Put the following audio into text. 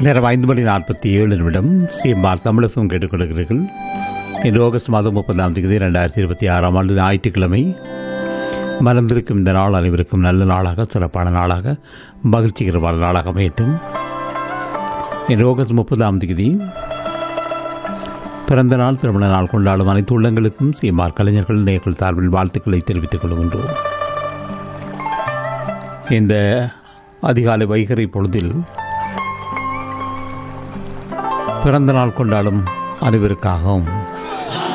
நேரம் ஐந்து மணி நாற்பத்தி ஏழு நிமிடம் சிஎம்ஆர் தமிழகம் கேட்டுக்கொள்கிறீர்கள் இன்று ஆகஸ்ட் மாதம் முப்பதாம் தேதி ரெண்டாயிரத்தி இருபத்தி ஆறாம் ஆண்டு ஞாயிற்றுக்கிழமை மறந்திருக்கும் இந்த நாள் அனைவருக்கும் நல்ல நாளாக சிறப்பான நாளாக மகிழ்ச்சிகரமான நாளாக அமையட்டும் இன்று ஆகஸ்ட் முப்பதாம் தேதி பிறந்த நாள் திருமண நாள் கொண்டாடும் அனைத்து உள்ளங்களுக்கும் சிஎம்ஆர் கலைஞர்கள் நேர்கள் சார்பில் வாழ்த்துக்களை தெரிவித்துக் கொள்கின்றோம் இந்த அதிகாலை வைகரை பொழுதில் பிறந்த நாள் கொண்டாடும் அனைவருக்காகவும்